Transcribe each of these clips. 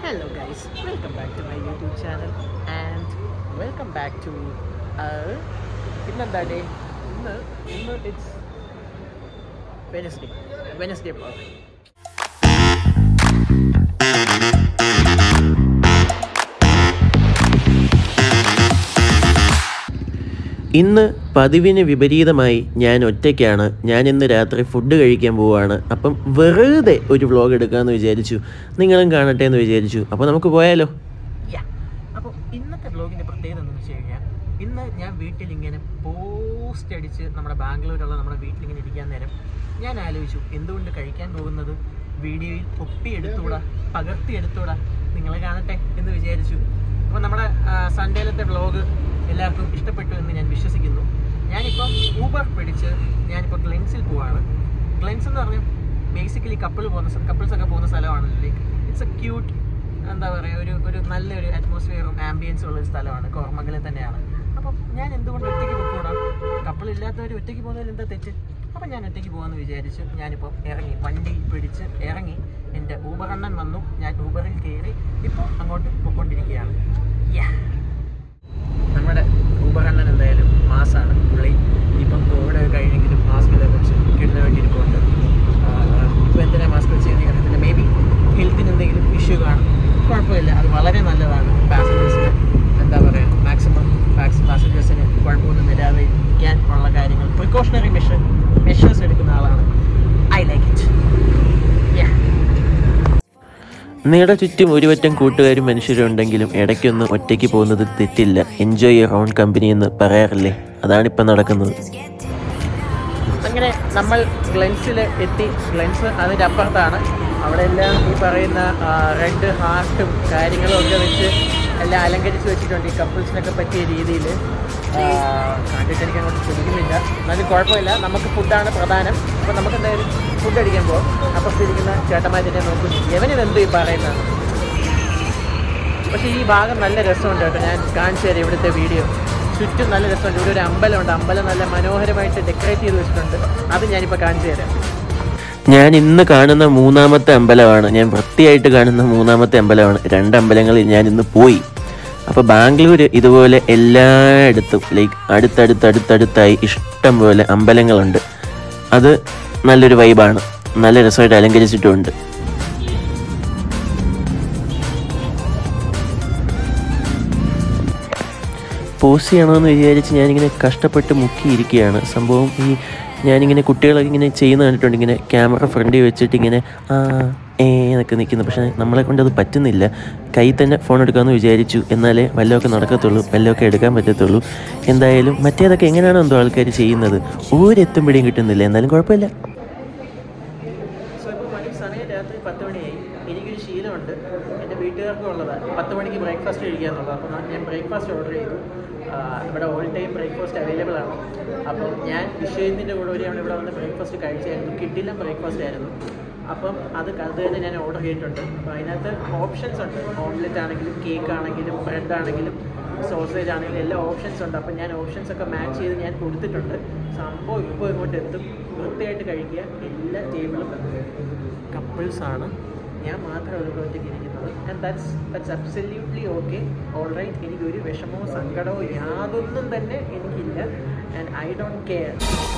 Hello guys, welcome back to my YouTube channel and welcome back to our ഇന്നെന്താ day ഇന്ന് ഇന്ന് it's Wednesday Wednesday blog ഇന്ന് പതിവിന് വിപരീതമായി ഞാൻ ഒറ്റയ്ക്കാണ് ഞാൻ ഇന്ന് രാത്രി ഫുഡ് കഴിക്കാൻ പോവുകയാണ് അപ്പം വെറുതെ ഒരു വ്ളോഗ് എടുക്കാമെന്ന് വിചാരിച്ചു നിങ്ങളും കാണട്ടെ എന്ന് വിചാരിച്ചു അപ്പോൾ നമുക്ക് പോയാലോ യാ അപ്പോൾ ഇന്നത്തെ ബ്ലോഗിൻ്റെ പ്രത്യേകത എന്താണെന്ന് വെച്ച് കഴിഞ്ഞാൽ ഇന്ന് ഞാൻ വീട്ടിൽ ഇങ്ങനെ പോസ്റ്റ് അടിച്ച് നമ്മുടെ ബാംഗ്ലൂരുള്ള നമ്മുടെ വീട്ടിൽ ഇങ്ങനെ ഇരിക്കാൻ നേരം ഞാൻ ആലോചിച്ചു എന്തുകൊണ്ട് കഴിക്കാൻ പോകുന്നത് വീഡിയോയിൽ ഒപ്പിയെടുത്തുകൂടാ പകർത്തിയെടുത്തുകൂടാ നിങ്ങൾ കാണട്ടെ എന്ന് വിചാരിച്ചു അപ്പോൾ നമ്മുടെ സൺഡേയിലത്തെ വ്ളോഗ് എല്ലാവർക്കും ഇഷ്ടപ്പെട്ടു എന്ന് ഞാൻ വിശ്വസിക്കുന്നു ഞാനിപ്പം ഊബർ പിടിച്ച് ഞാനിപ്പോൾ ഗ്ലെൻസിൽ പോവാണ് ഗ്ലെൻസ് എന്ന് പറഞ്ഞാൽ ബേസിക്കലി കപ്പിൾ പോകുന്ന കപ്പിൾസ് ഒക്കെ പോകുന്ന സ്ഥലമാണ് ലൈക്ക് ഇറ്റ്സ് എ ക്യൂട്ട് എന്താ പറയുക ഒരു ഒരു നല്ലൊരു അറ്റ്മോസ്ഫിയറും ആംബിയൻസും ഉള്ള ഒരു സ്ഥലമാണ് കോർമംഗലിൽ തന്നെയാണ് അപ്പം ഞാൻ എന്തുകൊണ്ട് ഒറ്റയ്ക്ക് പോയിക്കൂടാ കപ്പിൾ ഇല്ലാത്തവർ ഒറ്റയ്ക്ക് പോകുന്നതിൽ എന്താ തെറ്റ് അപ്പം ഞാൻ ഒറ്റയ്ക്ക് പോകാമെന്ന് വിചാരിച്ച് ഞാനിപ്പോൾ ഇറങ്ങി വണ്ടി പിടിച്ച് ഇറങ്ങി എൻ്റെ ഊബർ അണ്ണൻ വന്നു ഞാൻ ഊബറിൽ കയറി ഇപ്പോൾ അങ്ങോട്ട് പോയിക്കൊണ്ടിരിക്കുകയാണ് യാ നമ്മുടെ ഊബർ അണ്ണൻ എന്തായാലും മാസാണ് പുള്ളി ഇപ്പം കോവിഡ് കഴിഞ്ഞെങ്കിലും മാസ്കിനെ കുറിച്ച് കിട്ടുന്ന വേണ്ടി ഇരിപ്പുണ്ട് ഇപ്പോൾ എന്തിനാ മാസ്ക് വെച്ച് കഴിഞ്ഞാൽ അറിയത്തില്ല മേ ബി ഹെൽത്തിന് എന്തെങ്കിലും ഇഷ്യൂ കാണും കുഴപ്പമില്ല അത് വളരെ നല്ലതാണ് പാസഞ്ചേഴ്സിന് എന്താ പറയുക മാക്സിമം പാസഞ്ചേഴ്സിന് കുഴപ്പമൊന്നും വരാതിരിക്കാൻ ഉള്ള കാര്യങ്ങൾ പ്രിക്കോഷണറി മെഷർ മെഷേഴ്സ് എടുക്കുന്ന ആളാണ് ഐ ലൈക്ക് ഇറ്റ് യാ നിങ്ങളുടെ ചുറ്റും ഒരുപറ്റം കൂട്ടുകാരും മനുഷ്യരും ഉണ്ടെങ്കിലും ഇടയ്ക്കൊന്ന് ഒറ്റയ്ക്ക് പോകുന്നത് തെറ്റില്ല എൻജോയ് യുവർ ഓൺ കമ്പനി എന്ന് പറയാറില്ലേ അതാണിപ്പം നടക്കുന്നത് അങ്ങനെ നമ്മൾ ഗ്ലെൻസിൽ എത്തി ഗ്ലെൻസ് അതിൻ്റെ അപ്പുറത്താണ് അവിടെ എല്ലാം ഈ പറയുന്ന റെഡ് ഹാർട്ടും കാര്യങ്ങളും ഒക്കെ വെച്ച് എല്ലാം അലങ്കരിച്ച് വെച്ചിട്ടുണ്ട് ഈ കപ്പിൾസിനൊക്കെ പറ്റിയ രീതിയിൽ കണ്ടിട്ട് എനിക്ക് അങ്ങോട്ട് പിടിക്കുന്നില്ല എന്നാലും കുഴപ്പമില്ല നമുക്ക് ഫുഡാണ് പ്രധാനം അപ്പോൾ നമുക്ക് എന്തായാലും ഫുഡ് അടിക്കാൻ പോകും അപ്പുറത്തിരിക്കുന്ന ചേട്ടന്മാരെ നോക്കും എവനിതെന്ത് ഈ പറയുന്നത് പക്ഷേ ഈ ഭാഗം നല്ല രസമുണ്ട് കേട്ടോ ഞാൻ കാണിച്ചു തരാം ഇവിടുത്തെ വീഡിയോ ചുറ്റും നല്ല രസമുണ്ട് ഇവിടെ ഒരു അമ്പലമുണ്ട് അമ്പലം നല്ല മനോഹരമായിട്ട് ഡെക്കറേറ്റ് ചെയ്ത് വെച്ചിട്ടുണ്ട് അത് ഞാനിപ്പോൾ കാണിച്ചു തരാം ഞാൻ ഇന്ന് കാണുന്ന മൂന്നാമത്തെ അമ്പലമാണ് ഞാൻ വൃത്തിയായിട്ട് കാണുന്ന മൂന്നാമത്തെ അമ്പലമാണ് രണ്ട് അമ്പലങ്ങളിൽ ഞാൻ ഇന്ന് പോയി അപ്പോൾ ബാംഗ്ലൂർ ഇതുപോലെ എല്ലായിടത്തും ലൈക്ക് അടുത്തടുത്തടുത്തടുത്തായി ഇഷ്ടം പോലെ അമ്പലങ്ങളുണ്ട് അത് നല്ലൊരു വൈബാണ് നല്ല രസമായിട്ട് അലങ്കരിച്ചിട്ടുമുണ്ട് പോസ്റ്റ് ചെയ്യണമെന്ന് വിചാരിച്ച് ഞാനിങ്ങനെ കഷ്ടപ്പെട്ട് മുക്കിയിരിക്കുകയാണ് സംഭവം ഈ ഞാനിങ്ങനെ കുട്ടികളൊക്കെ ഇങ്ങനെ ചെയ്യുന്ന കണ്ടിട്ടുണ്ട് ഇങ്ങനെ ക്യാമറ ഫ്രണ്ടിൽ വെച്ചിട്ട് ഇങ്ങനെ ആ ഏ എന്നൊക്കെ നിൽക്കുന്നു പക്ഷേ നമ്മളെ കൊണ്ട് അത് പറ്റുന്നില്ല കൈ തന്നെ ഫോൺ എടുക്കാമെന്ന് വിചാരിച്ചു എന്നാലേ വല്ലതൊക്കെ നടക്കത്തുള്ളൂ വല്ലതൊക്കെ എടുക്കാൻ പറ്റത്തുള്ളൂ എന്തായാലും മറ്റേതൊക്കെ എങ്ങനെയാണോ എന്തോ ആൾക്കാർ ചെയ്യുന്നത് ഒരെത്തും പിടിയും കിട്ടുന്നില്ല എന്നാലും കുഴപ്പമില്ല സോ ഇപ്പോൾ മണി സമയം രാത്രി പത്ത് മണിയായി എനിക്കൊരു ശീലമുണ്ട് എൻ്റെ വീട്ടുകാർക്കും ഉള്ളതാണ് പത്ത് മണിക്ക് ബ്രേക്ക്ഫാസ്റ്റ് കഴിക്കുക എന്നുള്ളത് അപ്പോൾ ഞാൻ- ഞാൻ ബ്രേക്ക്ഫാസ്റ്റ് ഓർഡർ ചെയ്തു ആ, ഇവിടെ ഓൾ ടൈം ബ്രേക്ക്ഫാസ്റ്റ് അവൈലബിൾ ആണ് അപ്പോൾ ഞാൻ വിഷയത്തിൻ്റെ കൂടെ ഒരു തവണ ഇവിടെ വന്ന് ബ്രേക്ക്ഫാസ്റ്റ് കഴിച്ചായിരുന്നു കിട്ടില്ല ബ്രേക്ക്ഫാസ്റ്റ് ആയിരുന്നു അപ്പം അത് ക- അത് തന്നെ ഞാൻ ഓർഡർ ചെയ്തിട്ടുണ്ട് അപ്പോൾ അതിനകത്ത് ഓപ്ഷൻസ് ഉണ്ട് ഓംലെറ്റ് ആണെങ്കിലും കേക്ക് ആണെങ്കിലും ബ്രെഡ് ആണെങ്കിലും സോസേജ് ആണെങ്കിലും എല്ലാ ഓപ്ഷൻസ് ഉണ്ട് അപ്പം ഞാൻ ഓപ്ഷൻസ് ഒക്കെ മാച്ച് ചെയ്ത് ഞാൻ കൊടുത്തിട്ടുണ്ട് സംഭവം ഇപ്പോൾ ഇങ്ങോട്ട് എത്തും വൃത്തിയായിട്ട് കഴിക്കുക എല്ലാ ടേബിളും കപ്പിൾസ് ആണ് ഞാൻ മാത്രമേ ഉള്ളൂ ഇവിടെ ഒറ്റയ്ക്ക് ഇരിക്കുന്നത് and that's that's absolutely okay all right എനിക്ക് ഒരു വിഷമമോ സങ്കടമോ യാതൊന്നും തന്നെ എനിക്കില്ല and I don't care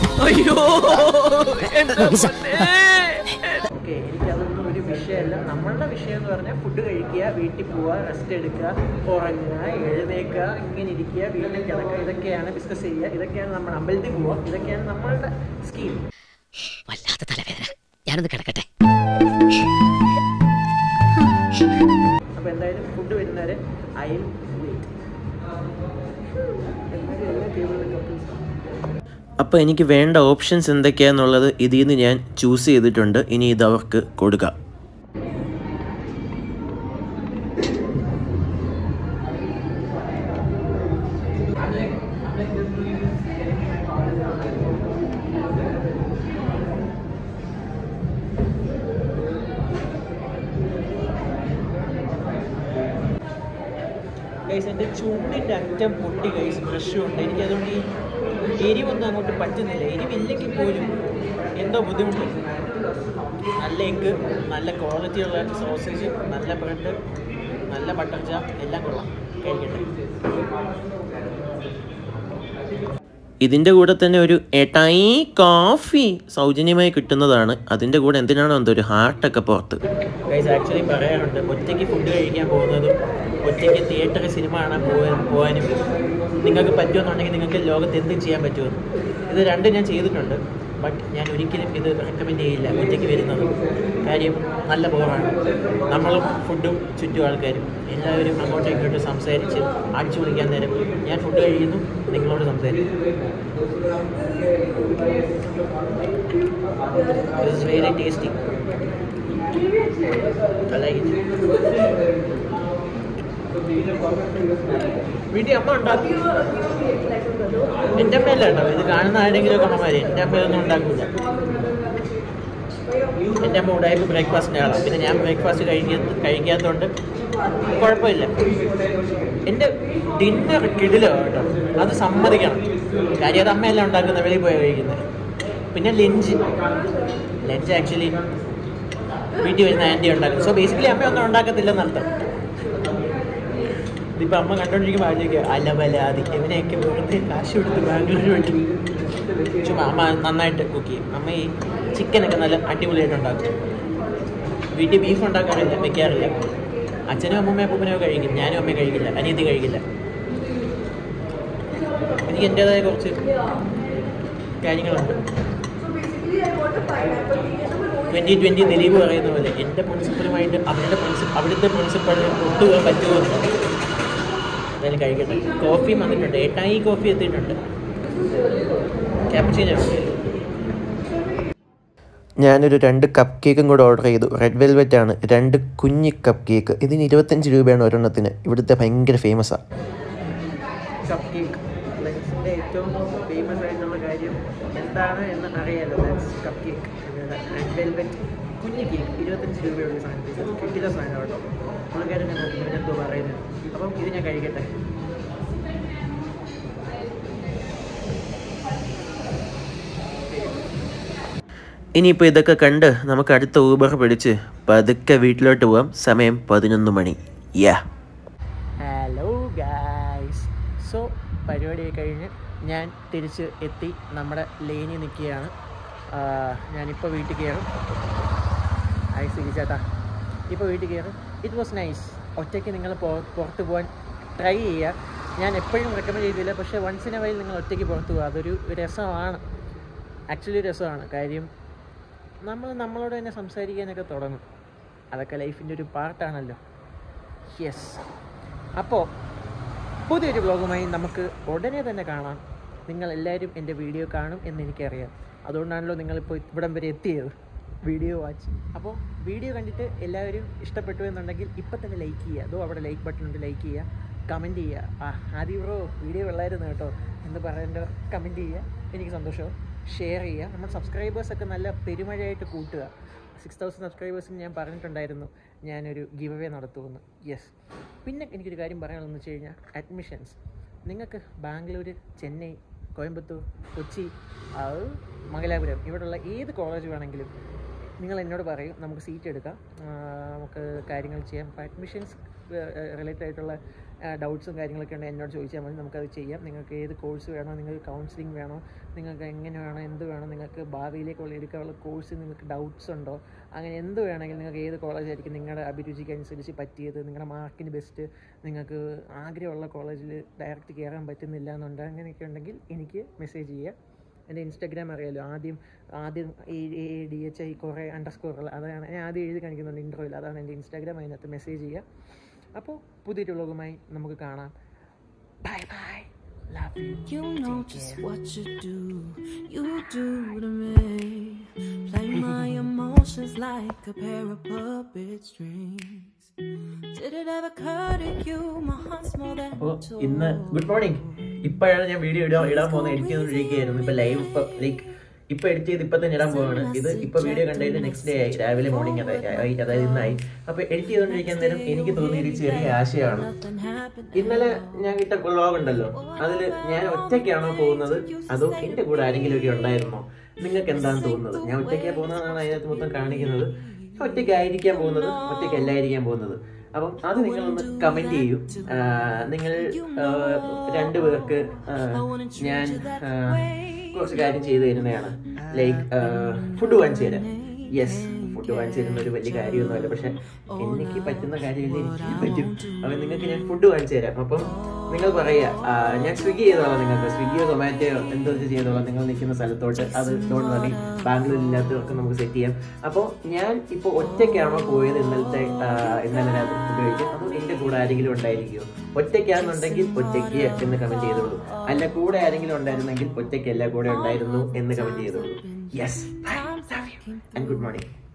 okay എനിക്കതൊന്നും ഒരു വിഷയമല്ല നമ്മളുടെ വിഷയം എന്ന് പറഞ്ഞാൽ ഫുഡ് കഴിക്കുക വീട്ടിൽ പോവുക റെസ്റ്റ് എടുക്കുക ഉറങ്ങുക എഴുന്നേക്കുക ഇങ്ങനെ ഇരിക്കുക വീട്ടിൽ കിടക്കുക ഇതൊക്കെയാണ് ബിസിനസ് ചെയ്യുക ഇതൊക്കെയാണ് നമ്മൾ അമ്പലത്തിൽ പോവുക ഇതൊക്കെയാണ് നമ്മളുടെ സ്കീം വല്ലാത്ത തലവേദന ഞാനൊന്ന് കിടക്കട്ടെ അപ്പോൾ എന്തായാലും ഫുഡ് വരുന്നവരെ ഐ വെയിറ്റ് എന്നാലും എല്ലാ ടേബിളിലും കപ്പിൾസ് അപ്പോൾ എനിക്ക് വേണ്ട ഓപ്ഷൻസ് എന്തൊക്കെയാണെന്നുള്ളത് ഇതിൽ നിന്ന് ഞാൻ ചൂസ് ചെയ്തിട്ടുണ്ട് ഇനി ഇത് അവർക്ക് കൊടുക്കാം ഗൈസ് എൻ്റെ ചുണ്ടിൻ്റെ അറ്റം പൊട്ടി ഗൈസ് ബ്രഷും ഉണ്ട് എനിക്ക് അതുകൊണ്ട് ഈ എരിവൊന്നും അങ്ങോട്ട് പറ്റുന്നില്ല എരിവില്ലെങ്കിൽ പോലും എന്തോ ബുദ്ധിമുട്ട് നല്ല എഗ്ഗ് നല്ല ക്വാളിറ്റിയുള്ള സോസേജ് നല്ല ബ്രെഡ് നല്ല ബട്ടർ ജാം എല്ലാം കൊള്ളാം കഴിക്കട്ടെ ഇതിൻ്റെ കൂടെ തന്നെ ഒരു എട്ടായി കോഫി സൗജന്യമായി കിട്ടുന്നതാണ് അതിൻ്റെ കൂടെ എന്തിനാണോ എന്തോ ഒരു ഹാർട്ടൊക്കെ പുറത്ത് ഗൈസ് ആക്ച്വലി പറയാറുണ്ട് ഒറ്റയ്ക്ക് ഫുഡ് കഴിക്കാൻ പോകുന്നതും ഒറ്റയ്ക്ക് തിയേറ്ററിൽ സിനിമ കാണാൻ പോകാൻ പോകാനും നിങ്ങൾക്ക് പറ്റുമെന്നുണ്ടെങ്കിൽ നിങ്ങൾക്ക് ലോകത്ത് എന്തും ചെയ്യാൻ പറ്റുമെന്ന് ഇത് രണ്ടും ഞാൻ ചെയ്തിട്ടുണ്ട് ബട്ട് ഞാൻ ഒരിക്കലും ഇത് റെക്കമെൻഡ് ചെയ്യില്ല ഒറ്റയ്ക്ക് വരുന്നത് കാര്യം നല്ല ബോറാണ് നമ്മളും ഫുഡും ചുറ്റും ആൾക്കാരും എല്ലാവരും അങ്ങോട്ടും ഇങ്ങോട്ടും സംസാരിച്ച് അടിച്ചു വിളിക്കാൻ നേരം ഞാൻ ഫുഡ് കഴിക്കുന്നു നിങ്ങളോട് സംസാരിക്കും it's very tasty I like it. വീട്ടിൽ അമ്മ ഉണ്ടാക്കും എൻ്റെ അമ്മയല്ല കേട്ടോ ഇത് കാണുന്ന ആരെങ്കിലും ഒക്കെ അമ്മമാര് എൻ്റെ അമ്മ ഇതൊന്നും ഉണ്ടാക്കൂല എൻ്റെ അമ്മ ഉടായ്പ ബ്രേക്ക്ഫാസ്റ്റിൻ്റെ ആളാണ് പിന്നെ ഞാൻ ബ്രേക്ക്ഫാസ്റ്റ് കഴിക്കാ കഴിക്കാത്തതുകൊണ്ട് കുഴപ്പമില്ല എൻ്റെ ഡിന്നർ കിടിലോ കേട്ടോ അത് സമ്മതിക്കണം കാര്യം അത് അമ്മയല്ല ഉണ്ടാക്കുന്നത് വെളിയിൽ പോയി കഴിക്കുന്നത് പിന്നെ ലഞ്ച് ലഞ്ച് ആക്ച്വലി വീട്ടിൽ വരുന്ന ആൻറ്റി ഉണ്ടാക്കും സോ ബേസിക്കലി അമ്മ ഒന്നും ഉണ്ടാക്കത്തില്ലെന്നർത്ഥം ഇതിപ്പോൾ അമ്മ കണ്ടോണ്ടിരിക്കുമ്പോൾ ആലോചിക്കുക അലബലാതി ഇവനെയൊക്കെ വെറുതെ കാശ് കൊടുത്ത് ബാംഗ്ലൂർ വേണ്ടി ചുമ്മാ അമ്മ നന്നായിട്ട് കുക്ക് ചെയ്യും അമ്മ ഈ ചിക്കനൊക്കെ നല്ല അടിപൊളിയായിട്ട് ഉണ്ടാക്കും വീട്ടിൽ ബീഫ് ഉണ്ടാക്കാറില്ല വെക്കാറില്ല അച്ഛനും അമ്മമ്മയും അപ്പൂപ്പനും കഴിക്കും ഞാനും അമ്മയും കഴിക്കില്ല അനിയത്തി കഴിക്കില്ല എനിക്ക് എൻ്റേതായ കുറച്ച് കാര്യങ്ങളുണ്ട് ട്വൻറ്റി ട്വൻറ്റി ദിലീപ് പറയുന്ന പോലെ എൻ്റെ പ്രിൻസിപ്പലുമായിട്ട് അവരുടെ പ്രിൻസിപ്പൽ അവിടുത്തെ പ്രിൻസിപ്പളിന് ഒട്ടുപോകാൻ പറ്റുമോ എന്ന് എന്തായാലും കഴിക്കട്ടെ കോഫിയും വന്നിട്ടുണ്ട് ഏട്ടായി കോഫി എത്തിയിട്ടുണ്ട് ക്യാപ്ചീനോ ഞാനൊരു രണ്ട് കപ്പ് കേക്കും കൂടെ ഓർഡർ ചെയ്തു റെഡ് വെൽവെറ്റ് ആണ് രണ്ട് കുഞ്ഞ് കപ്പ് കേക്ക് ഇതിന് ഇരുപത്തഞ്ച് രൂപയാണ് ഒരെണ്ണത്തിന് ഇവിടുത്തെ ഭയങ്കര ഫേമസാണ് കപ്പ് കേക്ക് ലൻസിൻ്റെ ഏറ്റവും ഫേമസ് ആയിട്ടുള്ള കാര്യം എന്താണ് എന്ന് അറിയാലോ ലൻസ് കപ്പ് കേക്ക് റെഡ് വെൽവെറ്റ് കുഞ്ഞ് കേക്ക് ഇരുപത്തഞ്ച് രൂപയുള്ള സാധനം കിട്ടിയ സാധനം കേട്ടോ പുള്ളിക്കാരൻ ഞാൻ നോക്കി ഇവനെന്തോ പറയുന്നത് അപ്പം ഇത് ഞാൻ കഴിക്കട്ടെ ഇനിയിപ്പോൾ ഇതൊക്കെ കണ്ട് നമുക്ക് അടുത്ത ഊബർ പിടിച്ച് പതുക്കെ വീട്ടിലോട്ട് പോവാം സമയം പതിനൊന്ന് മണി യാ ഹലോ ഗായ്സ് സോ പരിപാടിയൊക്കെ കഴിഞ്ഞ് ഞാൻ തിരിച്ച് എത്തി നമ്മുടെ ലേനി നിൽക്കുകയാണ് ഞാനിപ്പോൾ വീട്ടിൽ കയറും ഹായ് സിരി ചേട്ടാ ഇപ്പോൾ വീട്ടിൽ കയറും ഇറ്റ് വാസ് നൈസ് ഒറ്റയ്ക്ക് നിങ്ങൾ പുറത്ത് പോകാൻ ട്രൈ ചെയ്യുക ഞാൻ എപ്പോഴും റെക്കമെൻഡ് ചെയ്തില്ല പക്ഷേ വൺസ് ഇൻ എ വൈൽ നിങ്ങൾ ഒറ്റയ്ക്ക് പുറത്ത് പോകുക അതൊരു രസമാണ് ആക്ച്വലി രസമാണ് കാര്യം നമ്മൾ നമ്മളോട് തന്നെ സംസാരിക്കാനൊക്കെ തുടങ്ങും അതൊക്കെ ലൈഫിൻ്റെ ഒരു പാർട്ടാണല്ലോ യെസ് അപ്പോൾ പുതിയൊരു വ്ലോഗുമായി നമുക്ക് ഉടനെ തന്നെ കാണാം നിങ്ങൾ എല്ലാവരും എൻ്റെ വീഡിയോ കാണും എന്ന് എനിക്കറിയാം അതുകൊണ്ടാണല്ലോ നിങ്ങളിപ്പോൾ ഇവിടം വരെ എത്തിയത് വീഡിയോ വാച്ച് അപ്പോൾ വീഡിയോ കണ്ടിട്ട് എല്ലാവരും ഇഷ്ടപ്പെട്ടു എന്നുണ്ടെങ്കിൽ ഇപ്പം തന്നെ ലൈക്ക് ചെയ്യുക അതോ അവിടെ ലൈക്ക് ബട്ടൺ ഉണ്ട് ലൈക്ക് ചെയ്യുക കമൻറ്റ് ചെയ്യുക ആ ആദ്യം ബ്രോ വീഡിയോ വെള്ളമായിരുന്നു കേട്ടോ എന്ന് പറയേണ്ട കമൻറ്റ് ചെയ്യുക എനിക്ക് സന്തോഷവും ഷെയർ ചെയ്യുക നമ്മൾ സബ്സ്ക്രൈബേഴ്സൊക്കെ നല്ല പെരുമഴയായിട്ട് കൂട്ടുക സിക്സ് തൗസൻഡ് സബ്സ്ക്രൈബേഴ്സിന് ഞാൻ പറഞ്ഞിട്ടുണ്ടായിരുന്നു ഞാനൊരു ഗിവ് അവേ നടത്തുമെന്ന് യെസ് പിന്നെ എനിക്കൊരു കാര്യം പറയാനുള്ളതെന്ന് വെച്ച് കഴിഞ്ഞാൽ അഡ്മിഷൻസ് നിങ്ങൾക്ക് ബാംഗ്ലൂർ ചെന്നൈ കോയമ്പത്തൂർ കൊച്ചി അത് മംഗലാപുരം ഇവിടെയുള്ള ഏത് കോളേജ് വേണമെങ്കിലും നിങ്ങൾ എന്നോട് പറയും നമുക്ക് സീറ്റ് എടുക്കാം ആ, നമുക്ക് കാര്യങ്ങൾ ചെയ്യാം അപ്പോൾ അഡ്മിഷൻസ് റിലേറ്റഡ് ആയിട്ടുള്ള ഡൗട്ട്സും കാര്യങ്ങളൊക്കെ ഉണ്ടെങ്കിൽ എന്നോട് ചോദിച്ചാൽ മതി നമുക്കത് ചെയ്യാം നിങ്ങൾക്ക് ഏത് കോഴ്സ് വേണോ നിങ്ങൾക്ക് കൗൺസിലിംഗ് വേണോ നിങ്ങൾക്ക് എങ്ങനെ വേണോ എന്ത് വേണോ നിങ്ങൾക്ക് ഭാവിയിലേക്കുള്ള എടുക്കാനുള്ള കോഴ്സ് നിങ്ങൾക്ക് ഡൗട്ട്സ് ഉണ്ടോ അങ്ങനെ എന്ത് വേണമെങ്കിലും നിങ്ങൾക്ക് ഏത് കോളേജായിരിക്കും നിങ്ങളുടെ അഭിരുചിക്ക് അനുസരിച്ച് പറ്റിയത് നിങ്ങളുടെ മാർക്കിന് ബെസ്റ്റ് നിങ്ങൾക്ക് ആഗ്രഹമുള്ള കോളേജിൽ ഡയറക്റ്റ് കയറാൻ പറ്റുന്നില്ല എന്നുണ്ട് അങ്ങനെയൊക്കെ ഉണ്ടെങ്കിൽ എനിക്ക് മെസ്സേജ് ചെയ്യുക എൻ്റെ ഇൻസ്റ്റാഗ്രാം അറിയാലോ ആദ്യം ആദ്യം A A D H I കുറേ അണ്ടർ സ്കോറുകൾ അതാണ് ഞാൻ ആദ്യം എഴുതി കാണിക്കുന്നുണ്ട് ഇൻട്രോയിൽ അതാണ് എൻ്റെ ഇൻസ്റ്റാഗ്രാം അതിനകത്ത് മെസ്സേജ് ചെയ്യുക അപ്പോൾ പുതിയൊരു വ്ലോഗുമായി നമുക്ക് കാണാം bye bye love you You know just what you do, you do to me. Play my emotions like a pair of puppet strings. Did it ever occur to you, my heart's more than അപ്പോൾ a ഇന്ന് toy? Good morning ഇപ്പോഴാണ് ഞാൻ video ഇടാൻ ഇടാൻ പോകുന്നത് edit ചെയ്തുകൊണ്ടിരിക്കുകയായിരുന്നു ഇപ്പൊ live ഇപ്പൊ like ഇപ്പൊ എഡിറ്റ് ചെയ്ത് ഇപ്പൊ തന്നെ ഇടാൻ പോവാണ് ഇത് ഇപ്പൊ വീഡിയോ കണ്ടതിന് നെക്സ്റ്റ് ഡേ ആയി രാവിലെ മോർണിംഗ് അതായത് അതായത് ഇന്നായി അപ്പൊ എഡിറ്റ് ചെയ്തുകൊണ്ടിരിക്കാൻ നേരം എനിക്ക് തോന്നിയ ഒരു ചെറിയ ആശയമാണ് Nothing happened. ഇന്നലെ ഞാൻ ഇട്ട വ്ളോഗ് ഉണ്ടല്ലോ അതിൽ ഞാൻ ഒറ്റയ്ക്കാണോ പോകുന്നത് അതോ എൻ്റെ കൂടെ ആരെങ്കിലും ഒക്കെ ഉണ്ടായിരുന്നോ നിങ്ങൾക്ക് എന്താണ് തോന്നുന്നത് ഞാൻ ഒറ്റയ്ക്കാണ് പോകുന്നതെന്നാണ് അതിനകത്ത് മൊത്തം കാണിക്കുന്നത് ഞാൻ ഒറ്റയ്ക്കായിരിക്കാൻ പോകുന്നത് ഒറ്റയ്ക്കല്ലായിരിക്കാൻ പോകുന്നത് അപ്പം അത് നിങ്ങളൊന്ന് കമന്റ് ചെയ്യൂ ആ, നിങ്ങൾ ആ, രണ്ടു പേർക്ക് ആ, ഞാൻ ആ, കുറച്ച് കാര്യം ചെയ്തു തരുന്നതാണ് ലൈക്ക് ഫുഡ് വാങ്ങിച്ചു തരാം യെസ് ഫുഡ് വാങ്ങിച്ചു തരുന്ന ഒരു വലിയ കാര്യമൊന്നുമല്ല പക്ഷെ എനിക്ക് പറ്റുന്ന കാര്യമല്ലേ എനിക്ക് പറ്റും അപ്പം നിങ്ങൾക്ക് ഞാൻ ഫുഡ് വാങ്ങിച്ചു തരാം അപ്പം നിങ്ങൾ പറയുക ആ, ഞാൻ സ്വിഗ്ഗി ചെയ്തോളാം നിങ്ങൾക്ക് സ്വിഗ്ഗിയോ സൊമാറ്റോയോ എന്തോ ഇത് ചെയ്തോളാം നിങ്ങൾ നിൽക്കുന്ന സ്ഥലത്തോട്ട് അത് ഡോണ്ട് വറി ബാംഗ്ലൂർ ഇല്ലാത്തവർക്ക് നമുക്ക് സെറ്റ് ചെയ്യാം അപ്പോൾ ഞാൻ ഇപ്പോൾ ഒറ്റയ്ക്കാണോ പോയത് ഇന്നലത്തെ ആ, ഇന്നലെ രാത്രി ഫുഡ് കഴിക്കാൻ അതോ എൻ്റെ കൂടെ ആരെങ്കിലും ഉണ്ടായിരിക്കുമോ ഒറ്റയ്ക്കാണെന്നുണ്ടെങ്കിൽ ഒറ്റയ്ക്ക് എന്ന് കമന്റ് ചെയ്തോളൂ അല്ല കൂടെ ആരെങ്കിലും ഉണ്ടായിരുന്നെങ്കിൽ ഒറ്റയ്ക്കല്ല കൂടെ ഉണ്ടായിരുന്നു എന്ന് കമന്റ് ചെയ്തോളൂ യെസ് ആൻഡ് ഗുഡ് മോർണിംഗ്